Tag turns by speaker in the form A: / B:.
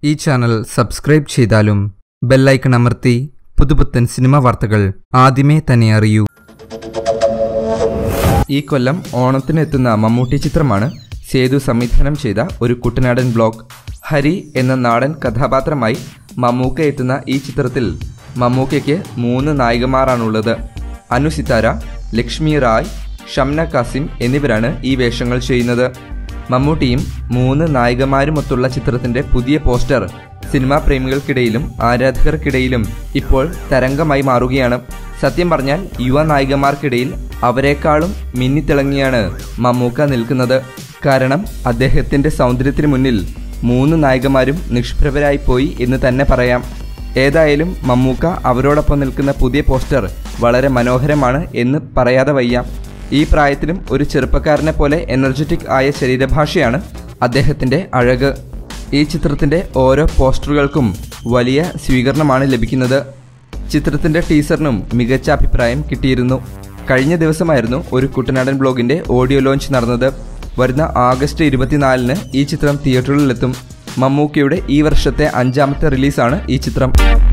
A: ഈ channel subscribe ചെയ്താലും bell icon അമർത്തി പുതുപുത്തൻ സിനിമ വാർത്തകൾ ആദ്യമേ തന്നെ അറിയൂ
B: ഈ കൊല്ലം ഓണത്തിന് എത്തുന്ന മമ്മൂട്ടി ചിത്രമാണ് സേതു സംവിധാനം ചെയ്ത ഒരു കുട്ടനാടൻ ബ്ലോഗ് ഹരി എന്ന നാടൻ കഥാപാത്രമായി മമ്മൂക്ക എത്തുന്ന ഈ ചിത്രത്തിൽ മമ്മൂക്കയ്ക്ക് മൂന്ന് നായികമാരാണുള്ളത് അനു സിത്താര ലക്ഷ്മി റായ് ഷംന കാസിം എന്നിവരാണ് ഈ വേഷങ്ങൾ ചെയ്യുന്നത് മമ്മൂട്ടിയും മൂന്ന് നായികമാരുമൊത്തുള്ള ചിത്രത്തിന്റെ പുതിയ പോസ്റ്റർ സിനിമാ പ്രേമികൾക്കിടയിലും ആരാധകർക്കിടയിലും ഇപ്പോൾ തരംഗമായി മാറുകയാണ് സത്യം പറഞ്ഞാൽ യുവ നായികമാർക്കിടയിൽ അവരെക്കാളും മിന്നിത്തിളങ്ങിയാണ് മമ്മൂക്ക നിൽക്കുന്നത് കാരണം അദ്ദേഹത്തിന്റെ സൗന്ദര്യത്തിന് മുന്നിൽ മൂന്ന് നായികമാരും നിഷ്പ്രഭരായി പോയി എന്ന് തന്നെ പറയാം ഏതായാലും മമ്മൂക്ക അവരോടൊപ്പം നിൽക്കുന്ന പുതിയ പോസ്റ്റർ വളരെ മനോഹരമാണ് എന്ന് പറയാതെ വയ്യ ഈ പ്രായത്തിലും ഒരു ചെറുപ്പക്കാരനെ പോലെ എനർജറ്റിക് ആയ ശരീരഭാഷയാണ് അദ്ദേഹത്തിന്റെ അഴക് ഈ ചിത്രത്തിന്റെ ഓരോ പോസ്റ്ററുകൾക്കും വലിയ സ്വീകരണമാണ് ലഭിക്കുന്നത് ചിത്രത്തിന്റെ ടീസറിനും മികച്ച അഭിപ്രായം കിട്ടിയിരുന്നു കഴിഞ്ഞ ദിവസമായിരുന്നു ഒരു കുട്ടനാടൻ ബ്ലോഗിന്റെ ഓഡിയോ ലോഞ്ച് നടന്നത് വരുന്ന ആഗസ്റ്റ് ഇരുപത്തിനാലിന് ഈ ചിത്രം തിയേറ്ററുകളിലെത്തും മമ്മൂക്കയുടെ ഈ വർഷത്തെ അഞ്ചാമത്തെ റിലീസാണ് ഈ ചിത്രം